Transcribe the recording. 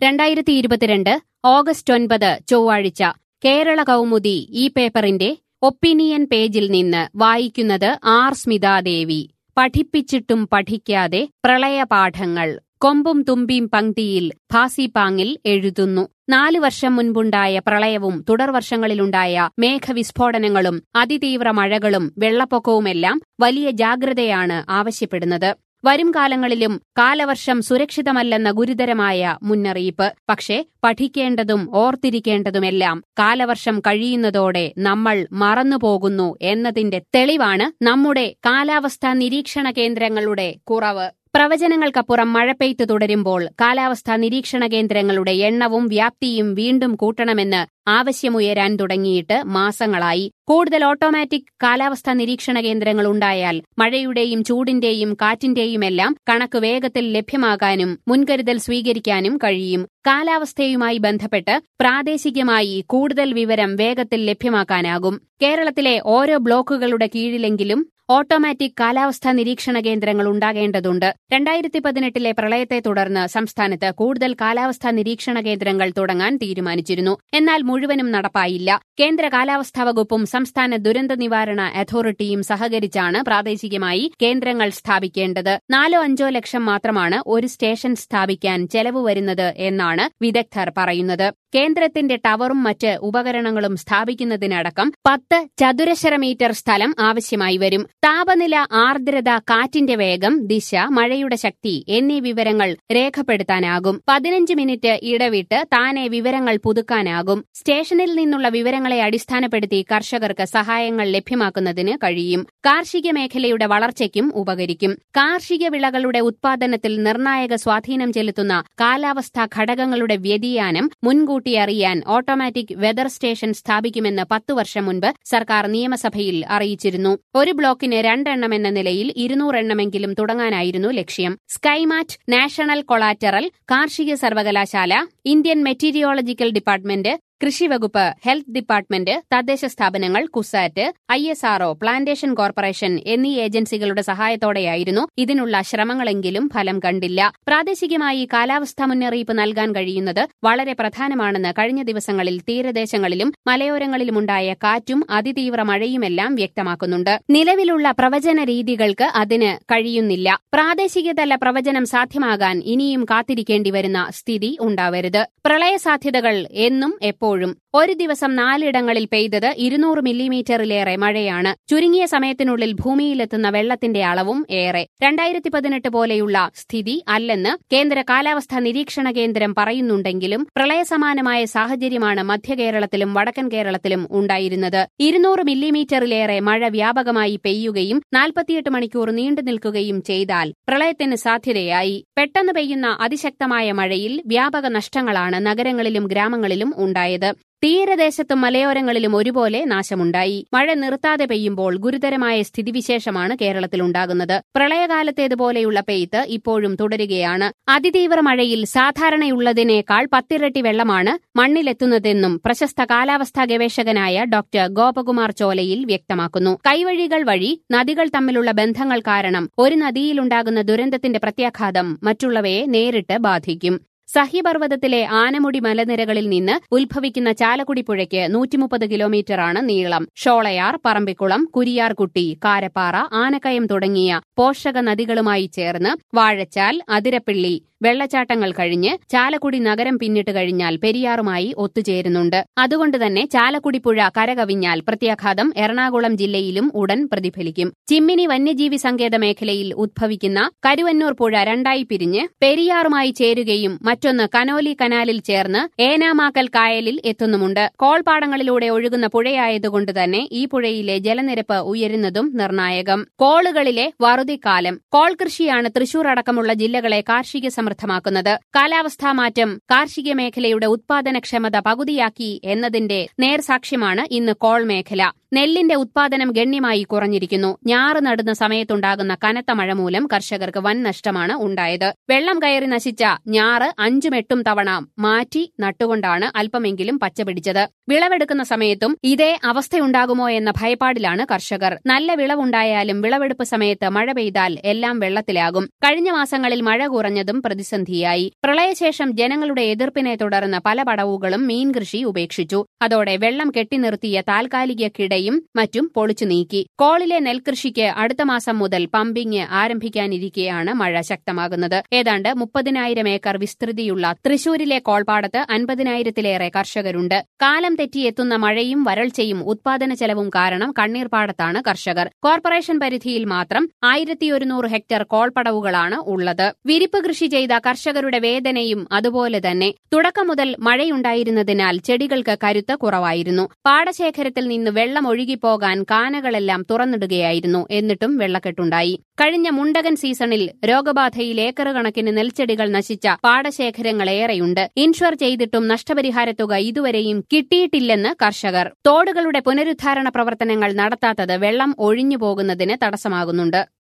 രണ്ടായിരത്തി ഇരുപത്തിരണ്ട് ഓഗസ്റ്റ് ഒൻപത് ചൊവ്വാഴ്ച കേരള കൗമുദി ഈ പേപ്പറിന്റെ ഒപ്പീനിയൻ പേജിൽ നിന്ന് വായിക്കുന്നത് ആർ സ്മിതാദേവി പഠിപ്പിച്ചിട്ടും പഠിക്കാതെ പ്രളയപാഠങ്ങൾ കൊമ്പും തുമ്പിയും പങ്ക്തിയിൽ ഭാസിപാങ്ങിൽ എഴുതുന്നു നാലു വർഷം മുൻപുണ്ടായ പ്രളയവും തുടർവർഷങ്ങളിലുണ്ടായ മേഘവിസ്ഫോടനങ്ങളും അതിതീവ്ര മഴകളും വെള്ളപ്പൊക്കവുമെല്ലാം വലിയ ജാഗ്രതയാണ് ആവശ്യപ്പെടുന്നത് വരും കാലങ്ങളിലും കാലവർഷം സുരക്ഷിതമല്ലെന്ന ഗുരുതരമായ മുന്നറിയിപ്പ് പക്ഷേ പഠിക്കേണ്ടതും ഓർത്തിരിക്കേണ്ടതുമെല്ലാം കാലവർഷം കഴിയുന്നതോടെ നമ്മൾ മറന്നുപോകുന്നു എന്നതിന്റെ തെളിവാണ് നമ്മുടെ കാലാവസ്ഥാ നിരീക്ഷണ കേന്ദ്രങ്ങളുടെ കുറവ് പ്രവചനങ്ങൾക്കപ്പുറം മഴ പെയ്ത്തു തുടരുമ്പോൾ കാലാവസ്ഥാ നിരീക്ഷണ കേന്ദ്രങ്ങളുടെ എണ്ണവും വ്യാപ്തിയും വീണ്ടും കൂട്ടണമെന്ന് ആവശ്യമുയരാൻ തുടങ്ങിയിട്ട് മാസങ്ങളായി കൂടുതൽ ഓട്ടോമാറ്റിക് കാലാവസ്ഥാ നിരീക്ഷണ കേന്ദ്രങ്ങൾ ഉണ്ടായാൽ മഴയുടെയും ചൂടിന്റെയും കാറ്റിന്റെയുമെല്ലാം കണക്ക് വേഗത്തിൽ ലഭ്യമാകാനും മുൻകരുതൽ സ്വീകരിക്കാനും കഴിയും കാലാവസ്ഥയുമായി ബന്ധപ്പെട്ട് പ്രാദേശികമായി കൂടുതൽ വിവരം വേഗത്തിൽ ലഭ്യമാക്കാനാകും കേരളത്തിലെ ഓരോ ബ്ലോക്കുകളുടെ കീഴിലെങ്കിലും ഓട്ടോമാറ്റിക് കാലാവസ്ഥാ നിരീക്ഷണ കേന്ദ്രങ്ങൾ ഉണ്ടാകേണ്ടതുണ്ട് രണ്ടായിരത്തി പതിനെട്ടിലെ പ്രളയത്തെ തുടർന്ന് സംസ്ഥാനത്ത് കൂടുതൽ കാലാവസ്ഥാ നിരീക്ഷണ കേന്ദ്രങ്ങൾ തുടങ്ങാൻ തീരുമാനിച്ചിരുന്നു എന്നാൽ മുഴുവനും നടപ്പായില്ല കേന്ദ്ര കാലാവസ്ഥാ വകുപ്പും സംസ്ഥാന ദുരന്ത നിവാരണ അതോറിറ്റിയും സഹകരിച്ചാണ് പ്രാദേശികമായി കേന്ദ്രങ്ങൾ സ്ഥാപിക്കേണ്ടത് നാലോ അഞ്ചോ ലക്ഷം മാത്രമാണ് ഒരു സ്റ്റേഷൻ സ്ഥാപിക്കാൻ ചെലവ് വരുന്നത് എന്നാണ് വിദഗ്ധർ പറയുന്നത് കേന്ദ്രത്തിന്റെ ടവറും മറ്റ് ഉപകരണങ്ങളും സ്ഥാപിക്കുന്നതിനടക്കം പത്ത് ചതുരശ്ര മീറ്റർ സ്ഥലം ആവശ്യമായി വരും താപനില ആർദ്രത കാറ്റിന്റെ വേഗം ദിശ മഴയുടെ ശക്തി എന്നീ വിവരങ്ങൾ രേഖപ്പെടുത്താനാകും പതിനഞ്ച് മിനിറ്റ് ഇടവിട്ട് താനെ വിവരങ്ങൾ പുതുക്കാനാകും സ്റ്റേഷനിൽ നിന്നുള്ള വിവരങ്ങളെ അടിസ്ഥാനപ്പെടുത്തി കർഷകർക്ക് സഹായങ്ങൾ ലഭ്യമാക്കുന്നതിന് കഴിയും കാർഷിക മേഖലയുടെ വളർച്ചയ്ക്കും ഉപകരിക്കും കാർഷിക വിളകളുടെ ഉത്പാദനത്തിൽ നിർണായക സ്വാധീനം ചെലുത്തുന്ന കാലാവസ്ഥാ ഘടകങ്ങളുടെ വ്യതിയാനം മുൻകൂട്ടി അറിയാൻ ഓട്ടോമാറ്റിക് വെതർ സ്റ്റേഷൻ സ്ഥാപിക്കുമെന്ന് പത്തു വർഷം മുൻപ് സർക്കാർ നിയമസഭയിൽ അറിയിച്ചിരുന്നു ഒരു ബ്ലോക്കിന് രണ്ടെണ്ണം എന്ന നിലയിൽ ഇരുന്നൂറെണ്ണമെങ്കിലും തുടങ്ങാനായിരുന്നു ലക്ഷ്യം സ്കൈമാറ്റ് നാഷണൽ കൊളാറ്ററൽ കാർഷിക സർവകലാശാല ഇന്ത്യൻ മെറ്റീരിയോളജിക്കൽ ഡിപ്പാർട്ട്മെന്റ് കൃഷിവകുപ്പ് ഹെൽത്ത് ഡിപ്പാർട്ട്മെന്റ് തദ്ദേശ സ്ഥാപനങ്ങൾ CUSAT I S R O plantation corporation എന്നീ ഏജൻസികളുടെ സഹായത്തോടെയായിരുന്നു ഇതിനുള്ള ശ്രമങ്ങളെങ്കിലും ഫലം കണ്ടില്ല പ്രാദേശികമായി കാലാവസ്ഥാ മുന്നറിയിപ്പ് നൽകാൻ കഴിയുന്നത് വളരെ പ്രധാനമാണെന്ന് കഴിഞ്ഞ ദിവസങ്ങളിൽ തീരദേശങ്ങളിലും മലയോരങ്ങളിലുമുണ്ടായ കാറ്റും അതിതീവ്ര മഴയുമെല്ലാം വ്യക്തമാക്കുന്നുണ്ട് നിലവിലുള്ള പ്രവചന രീതികൾക്ക് അതിന് കഴിയുന്നില്ല പ്രാദേശികതല പ്രവചനം സാധ്യമാകാൻ ഇനിയും കാത്തിരിക്കേണ്ടി വരുന്ന സ്ഥിതി ഉണ്ടാവരുത് പ്രളയ സാധ്യതകൾ എന്നും എപ്പോഴും ഒരു ദിവസം നാലിടങ്ങളിൽ പെയ്തത് ഇരുന്നൂറ് മില്ലിമീറ്ററിലേറെ മഴയാണ് ചുരുങ്ങിയ സമയത്തിനുള്ളിൽ ഭൂമിയിലെത്തുന്ന വെള്ളത്തിന്റെ അളവും ഏറെ രണ്ടായിരത്തി പതിനെട്ട് പോലെയുള്ള സ്ഥിതി അല്ലെന്ന് കേന്ദ്ര കാലാവസ്ഥാ നിരീക്ഷണ കേന്ദ്രം പറയുന്നുണ്ടെങ്കിലും പ്രളയസമാനമായ സാഹചര്യമാണ് മധ്യ കേരളത്തിലും വടക്കൻ കേരളത്തിലും ഉണ്ടായിരുന്നത് ഇരുന്നൂറ് മില്ലിമീറ്ററിലേറെ മഴ വ്യാപകമായി പെയ്യുകയും നാൽപ്പത്തിയെട്ട് മണിക്കൂർ നീണ്ടു നിൽക്കുകയും ചെയ്താൽ പ്രളയത്തിന് സാധ്യതയായി പെട്ടെന്ന് പെയ്യുന്ന അതിശക്തമായ മഴയിൽ വ്യാപക നഷ്ടങ്ങളാണ് നഗരങ്ങളിലും ഗ്രാമങ്ങളിലും ഉണ്ടായത് തീരദേശത്തും മലയോരങ്ങളിലും ഒരുപോലെ നാശമുണ്ടായി മഴ നിർത്താതെ പെയ്യുമ്പോൾ ഗുരുതരമായ സ്ഥിതിവിശേഷമാണ് കേരളത്തിലുണ്ടാകുന്നത് പ്രളയകാലത്തേതുപോലെയുള്ള പെയ്ത്ത് ഇപ്പോഴും തുടരുകയാണ് അതിതീവ്ര മഴയിൽ സാധാരണയുള്ളതിനേക്കാൾ പത്തിരട്ടി വെള്ളമാണ് മണ്ണിലെത്തുന്നതെന്നും പ്രശസ്ത കാലാവസ്ഥാ ഗവേഷകനായ ഡോക്ടർ ഗോപകുമാർ ചോലയിൽ വ്യക്തമാക്കുന്നു കൈവഴികൾ വഴി നദികൾ തമ്മിലുള്ള ബന്ധങ്ങൾ കാരണം ഒരു നദിയിലുണ്ടാകുന്ന ദുരന്തത്തിന്റെ പ്രത്യാഘാതം മറ്റുള്ളവയെ നേരിട്ട് ബാധിക്കും സഹ്യപർവ്വതത്തിലെ ആനമുടി മലനിരകളിൽ നിന്ന് ഉത്ഭവിക്കുന്ന ചാലക്കുടി പുഴയ്ക്ക് നൂറ്റിമുപ്പത് കിലോമീറ്ററാണ് നീളം ഷോളയാർ പറമ്പിക്കുളം കുരിയാർകുട്ടി കാരപ്പാറ ആനക്കയം തുടങ്ങിയ പോഷക നദികളുമായി ചേർന്ന് വാഴച്ചാൽ അതിരപ്പിള്ളി വെള്ളച്ചാട്ടങ്ങൾ കഴിഞ്ഞ് ചാലക്കുടി നഗരം പിന്നിട്ട് കഴിഞ്ഞാൽ പെരിയാറുമായി ഒത്തുചേരുന്നുണ്ട് അതുകൊണ്ട് തന്നെ ചാലക്കുടി പുഴ കരകവിഞ്ഞാൽ പ്രത്യാഘാതം എറണാകുളം ജില്ലയിലും ഉടൻ പ്രതിഫലിക്കും ചിമ്മിനി വന്യജീവി സങ്കേത മേഖലയിൽ ഉദ്ഭവിക്കുന്ന കരുവന്നൂർ പുഴ രണ്ടായി പിരിഞ്ഞ് പെരിയാറുമായി ചേരുകയും മറ്റൊന്ന് കനോലി കനാലിൽ ചേർന്ന് ഏനാമാക്കൽ കായലിൽ എത്തുന്നുമുണ്ട് കോൾപാടങ്ങളിലൂടെ ഒഴുകുന്ന പുഴയായതുകൊണ്ട് തന്നെ ഈ പുഴയിലെ ജലനിരപ്പ് ഉയരുന്നതും നിർണായകം കോളുകളിലെ വറുതിക്കാലം കോൾ കൃഷിയാണ് തൃശൂർ അടക്കമുള്ള ജില്ലകളെ കാർഷിക സമൃദ്ധമാക്കുന്നത് കാലാവസ്ഥാ മാറ്റം കാർഷിക മേഖലയുടെ ഉത്പാദനക്ഷമത പകുതിയാക്കി എന്നതിന്റെ നേർസാക്ഷ്യമാണ് ഇന്ന് കോൾ മേഖല നെല്ലിന്റെ ഉത്പാദനം ഗണ്യമായി കുറഞ്ഞിരിക്കുന്നു ഞാറ് നടുന്ന സമയത്തുണ്ടാകുന്ന കനത്ത മഴ മൂലം കർഷകർക്ക് വൻ നഷ്ടമാണ് ഉണ്ടായത് വെള്ളം കയറി നശിച്ച ഞാറ് അഞ്ചും എട്ടും തവണ മാറ്റി നട്ടുകൊണ്ടാണ് അല്പമെങ്കിലും പച്ചപിടിച്ചത് വിളവെടുക്കുന്ന സമയത്തും ഇതേ അവസ്ഥയുണ്ടാകുമോ എന്ന ഭയപ്പാടിലാണ് കർഷകർ നല്ല വിളവുണ്ടായാലും വിളവെടുപ്പ് സമയത്ത് മഴ പെയ്താൽ എല്ലാം വെള്ളത്തിലാകും കഴിഞ്ഞ മാസങ്ങളിൽ മഴ കുറഞ്ഞതും പ്രതിസന്ധിയായി പ്രളയശേഷം ജനങ്ങളുടെ എതിർപ്പിനെ തുടർന്ന് പല പടവുകളും മീൻ കൃഷി ഉപേക്ഷിച്ചു അതോടെ വെള്ളം കെട്ടിനിർത്തിയ താൽക്കാലിക കിടയും മറ്റും പൊളിച്ചു നീക്കി കോളിലെ നെൽകൃഷിക്ക് അടുത്ത മാസം മുതൽ പമ്പിംഗ് ആരംഭിക്കാനിരിക്കെയാണ് മഴ ശക്തമാകുന്നത് ഏതാണ്ട് മുപ്പതിനായിരം ഏക്കർ വിസ്തൃതിയുള്ള തൃശൂരിലെ കോൾപ്പാടത്ത് അൻപതിനായിരത്തിലേറെ കർഷകരുണ്ട് കാലം തെറ്റിയെത്തുന്ന മഴയും വരൾച്ചയും ഉത്പാദന ചെലവും കാരണം കണ്ണീർപ്പാടത്താണ് കർഷകർ കോർപ്പറേഷൻ പരിധിയിൽ മാത്രം ആയിരത്തി ഒരുന്നൂറ് ഹെക്ടർ കോൾപ്പടവുകളാണ് ഉള്ളത് വിരിപ്പ് കൃഷി ചെയ്ത കർഷകരുടെ വേദനയും അതുപോലെ തന്നെ തുടക്കം മുതൽ മഴയുണ്ടായിരുന്നതിനാൽ ചെടികൾക്ക് കരുത്ത് കുറവായിരുന്നു പാടശേഖരത്തിൽ നിന്ന് വെള്ളം ഒഴുകിപ്പോകാൻ കാനകളെല്ലാം തുറന്നിടുകയായിരുന്നു എന്നിട്ടും വെള്ളക്കെട്ടുണ്ടായി കഴിഞ്ഞ മുണ്ടകൻ സീസണിൽ രോഗബാധയിൽ ഏക്കർ കണക്കിന് നെൽച്ചെടികൾ നശിച്ച പാടശേഖരങ്ങളേറെയുണ്ട് ഇൻഷുർ ചെയ്തിട്ടും നഷ്ടപരിഹാരത്തുക ഇതുവരെയും കിട്ടിയിട്ടില്ലെന്ന് കർഷകർ തോടുകളുടെ പുനരുദ്ധാരണ പ്രവർത്തനങ്ങൾ നടത്താത്തത് വെള്ളം ഒഴിഞ്ഞു പോകുന്നതിന് തടസ്സമാകുന്നുണ്ട്